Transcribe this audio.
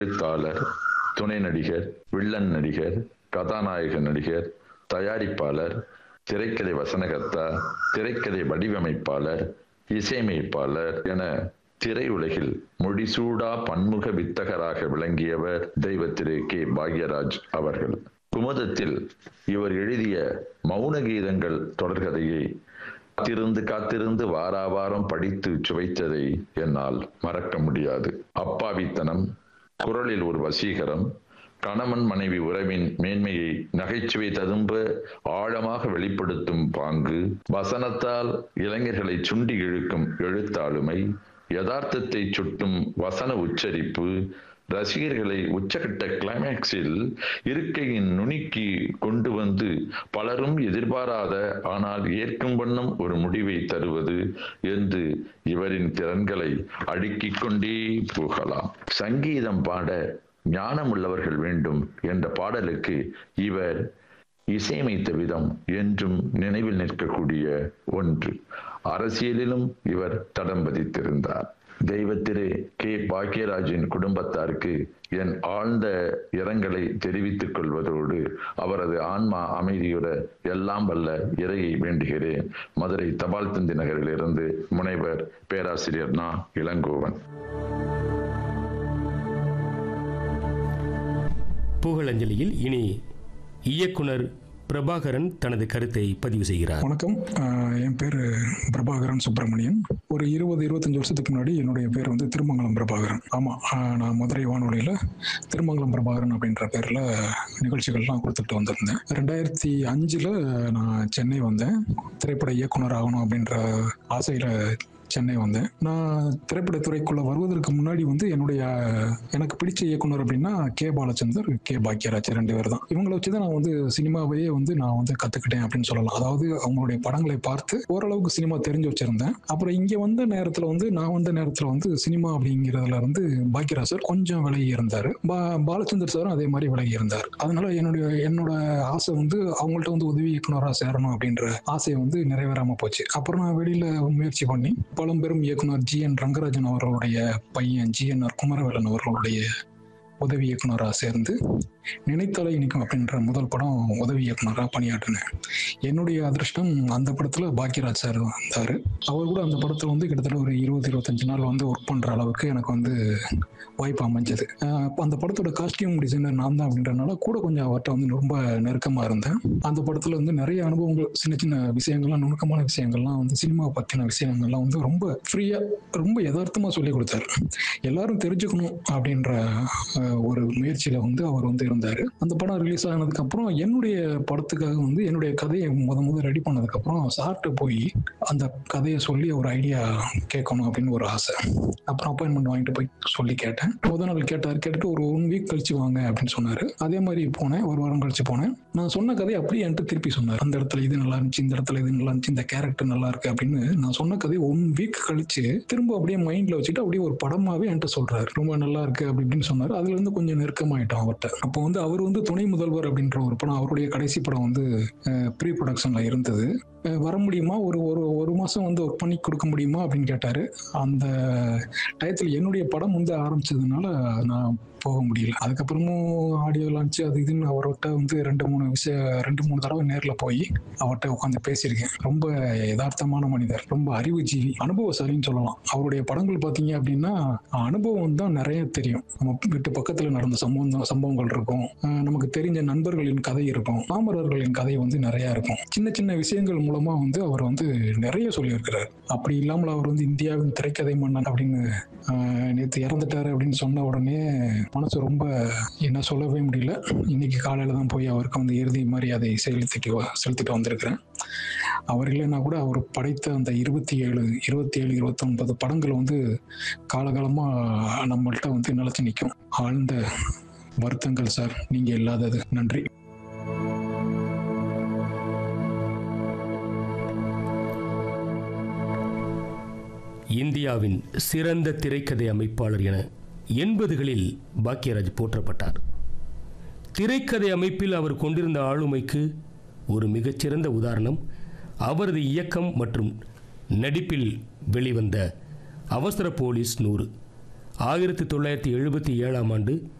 எழுத்தாளர் துணை நடிகர் வில்லன் நடிகர் கதாநாயக நடிகர் தயாரிப்பாளர் திரைக்கதை வசனகர்த்தா திரைக்கதை வடிவமைப்பாளர் இசையமைப்பாளர் என திரையுலகில் முடிசூடா பன்முக வித்தகராக விளங்கியவர் தெய்வ திரு கே பாக்யராஜ் அவர்கள் குமுதத்தில் இவர் எழுதிய மௌன கீதங்கள் தொடர்கதையை காத்திருந்து காத்திருந்து வாராவாரம் படித்து சுவைத்ததை என்னால் மறக்க முடியாது அப்பாவித்தனம் குரலில் ஒரு வசீகரம் கணவன் மனைவி உறவின் மேன்மையை நகைச்சுவை ததும்ப ஆழமாக வெளிப்படுத்தும் பாங்கு வசனத்தால் இளைஞர்களை சுண்டி இழுக்கும் எழுத்தாளுமை யதார்த்தத்தை சுட்டும் வசன உச்சரிப்பு ரசிகர்களை உச்சகட்ட கிளைமேக்ஸில் இருக்கையின் நுனிக்கு கொண்டு வந்து பலரும் எதிர்பாராத ஆனால் ஏற்கும் வண்ணம் ஒரு முடிவை தருவது என்று இவரின் திறன்களை அடுக்கிக் கொண்டே போகலாம் சங்கீதம் பாட ஞானம் உள்ளவர்கள் வேண்டும் என்ற பாடலுக்கு இவர் இசையமைத்த விதம் என்றும் நினைவில் நிற்கக்கூடிய ஒன்று அரசியலிலும் இவர் தடம் பதித்திருந்தார் தெய்வ திரு கே பாக்கியராஜின் குடும்பத்தாருக்கு என் ஆழ்ந்த இரங்கலை தெரிவித்துக் கொள்வதோடு அவரது ஆன்மா அமைதியுற எல்லாம் வல்ல இறையை வேண்டுகிறேன் மதுரை தபால் தந்தி நகரிலிருந்து முனைவர் பேராசிரியர் நா இளங்கோவன் புகழஞ்சலியில் இனி இயக்குனர் பிரபாகரன் தனது கருத்தை பதிவு செய்கிறார் வணக்கம் ஆஹ் என் பேர் பிரபாகரன் சுப்பிரமணியன் ஒரு இருபது இருபத்தஞ்சு வருஷத்துக்கு முன்னாடி என்னுடைய பேர் வந்து திருமங்கலம் பிரபாகரன் ஆமாம் நான் மதுரை வானொலியில் திருமங்கலம் பிரபாகரன் அப்படின்ற பேரில் நிகழ்ச்சிகள்லாம் கொடுத்துட்டு வந்திருந்தேன் ரெண்டாயிரத்தி அஞ்சில் நான் சென்னை வந்தேன் திரைப்பட இயக்குனர் ஆகணும் அப்படின்ற ஆசையில் சென்னை வந்தேன் நான் திரைப்படத்துறைக்குள்ள வருவதற்கு முன்னாடி வந்து என்னுடைய எனக்கு பிடிச்ச இயக்குனர் அப்படின்னா கே பாலச்சந்தர் கே பாக்யராஜ் ரெண்டு பேர் தான் இவங்களை வச்சு தான் நான் வந்து சினிமாவையே வந்து நான் வந்து கத்துக்கிட்டேன் அப்படின்னு சொல்லலாம் அதாவது அவங்களுடைய படங்களை பார்த்து ஓரளவுக்கு சினிமா தெரிஞ்சு வச்சிருந்தேன் அப்புறம் இங்க வந்த நேரத்துல வந்து நான் வந்த நேரத்துல வந்து சினிமா அப்படிங்கிறதுல இருந்து பாக்யராஜ் சார் கொஞ்சம் விலகி இருந்தார் பா பாலச்சந்தர் சாரும் அதே மாதிரி விலகி இருந்தார் அதனால என்னுடைய என்னோட ஆசை வந்து அவங்கள்ட்ட வந்து உதவி இயக்குனராக சேரணும் அப்படின்ற ஆசை வந்து நிறைவேறாம போச்சு அப்புறம் நான் வெளியில முயற்சி பண்ணி பழம்பெரும் இயக்குனர் ஜி என் ரங்கராஜன் அவர்களுடைய பையன் ஜி என் ஆர் குமரவேலன் அவர்களுடைய உதவி இயக்குனராக சேர்ந்து நினைத்தலை இனிக்கும் அப்படின்ற முதல் படம் உதவி இயக்குனராக பணியாற்றினேன் என்னுடைய அதிர்ஷ்டம் அந்த படத்தில் பாக்யராஜ் சார் வந்தார் அவர் கூட அந்த படத்தில் வந்து கிட்டத்தட்ட ஒரு இருபது இருபத்தஞ்சு நாள் வந்து ஒர்க் பண்ணுற அளவுக்கு எனக்கு வந்து வாய்ப்பு அமைஞ்சது அஹ் அப்ப அந்த படத்தோட காஸ்டியூம் டிசைனர் நான் தான் அப்படின்றனால கூட கொஞ்சம் அவர்கிட்ட வந்து ரொம்ப நெருக்கமாக இருந்தேன் அந்த படத்தில் வந்து நிறைய அனுபவங்கள் சின்ன சின்ன விஷயங்கள்லாம் நுணுக்கமான விஷயங்கள்லாம் வந்து சினிமாவை பற்றின விஷயங்கள்லாம் வந்து ரொம்ப ஃப்ரீயாக ரொம்ப யதார்த்தமாக சொல்லி கொடுத்தாரு எல்லாரும் தெரிஞ்சுக்கணும் அப்படின்ற அஹ், ஒரு முயற்சியில் வந்து அவர் வந்து இருந்தார் அந்த படம் ரிலீஸ் ஆனதுக்கப்புறம் என்னுடைய படத்துக்காக வந்து என்னுடைய கதையை முத முத ரெடி பண்ணதுக்கப்புறம் சார்கிட்ட போய் அந்த கதையை சொல்லி ஒரு ஐடியா கேட்கணும் அப்படின்னு ஒரு ஆசை அப்புறம் அப்பாயின்மெண்ட் வாங்கிட்டு போய் சொல்லி கேட்டேன் முத நாள் கேட்டார் கேட்டுட்டு ஒரு ஒன் வீக் கழிச்சு வாங்க அப்படின்னு சொன்னார் அதே மாதிரி போனேன் ஒரு வாரம் கழிச்சு போனேன் நான் சொன்ன கதையை அப்படியே என்கிட்ட திருப்பி சொன்னார் அந்த இடத்துல இது நல்லா இருந்துச்சு இந்த இடத்துல இது நல்லா இருந்துச்சு இந்த கேரக்டர் நல்லா இருக்கு அப்படின்னு நான் சொன்ன கதையை ஒன் வீக் கழிச்சு திரும்ப அப்படியே மைண்ட்ல வச்சுட்டு அப்படியே ஒரு படமாவே என்கிட்ட சொல்றாரு ரொம்ப நல்லா இருக்கு அப்படி இப்படின்னு சொன்னார் அதுல இருந்து கொஞ்சம் நெருக்கமாயிட்டோம் அவர்கிட்ட அப்போ வந்து அவர் வந்து துணை முதல்வர் அப்படின்ற ஒரு படம் அவருடைய கடைசி படம் வந்து ப்ரீ ப்ரொடக்ஷன்ல இருந்தது அஹ் வர முடியுமா ஒரு ஒரு ஒரு மாசம் வந்து ஒர்க் பண்ணி கொடுக்க முடியுமா அப்படின்னு கேட்டாரு அந்த டயத்தில் என்னுடைய படம் வந்து ஆரம்பிச்சதுனால நான் போக முடியல அதுக்கப்புறமும் ஆடியோ லான்ச் அது இதுன்னு அவர்கிட்ட வந்து ரெண்டு மூணு விஷய ரெண்டு மூணு தடவை நேரில் போய் அவர்கிட்ட உட்காந்து பேசியிருக்கேன் ரொம்ப யதார்த்தமான மனிதர் ரொம்ப அறிவுஜீவி அனுபவசாலின்னு சொல்லலாம் அவருடைய படங்கள் பார்த்தீங்க அப்படின்னா அனுபவம் தான் நிறைய தெரியும் நம்ம வீட்டு பக்கத்தில் நடந்த சம்பவம் தான் சம்பவங்கள் இருக்கும் அஹ் நமக்கு தெரிஞ்ச நண்பர்களின் கதை இருக்கும் பாமரர்களின் கதை வந்து நிறைய இருக்கும் சின்ன சின்ன விஷயங்கள் மூலமா வந்து அவர் வந்து நிறைய சொல்லியிருக்கிறார் அப்படி இல்லாமல் அவர் வந்து இந்தியாவின் திரைக்கதை மன்னன் அப்படின்னு நேற்று இறந்துட்டாரு அப்படின்னு சொன்ன உடனே மனசு ரொம்ப என்ன சொல்லவே முடியல இன்னைக்கு காலையில தான் போய் அவருக்கு வந்து இறுதி மரியாதை செலுத்திட்டு வ- செலுத்திட்டு வந்திருக்கிறேன் அவர் இல்லைன்னா கூட அவர் படைத்த அந்த இருபத்தி ஏழு இருபத்தி ஏழு இருபத்தொன்பது படங்கள் வந்து காலகாலமா நம்மள்ட்ட வந்து நிலைச்சு நிற்கும் ஆழ்ந்த வருத்தங்கள் சார் நீங்க இல்லாதது நன்றி இந்தியாவின் சிறந்த திரைக்கதை அமைப்பாளர் என எண்பதுகளில் பாக்யராஜ் போற்றப்பட்டார் திரைக்கதை அமைப்பில் அவர் கொண்டிருந்த ஆளுமைக்கு ஒரு மிகச்சிறந்த உதாரணம் அவரது இயக்கம் மற்றும் நடிப்பில் வெளிவந்த அவசர போலீஸ் நூறு ஆயிரத்தி தொள்ளாயிரத்தி எழுபத்தி ஏழாம் ஆண்டு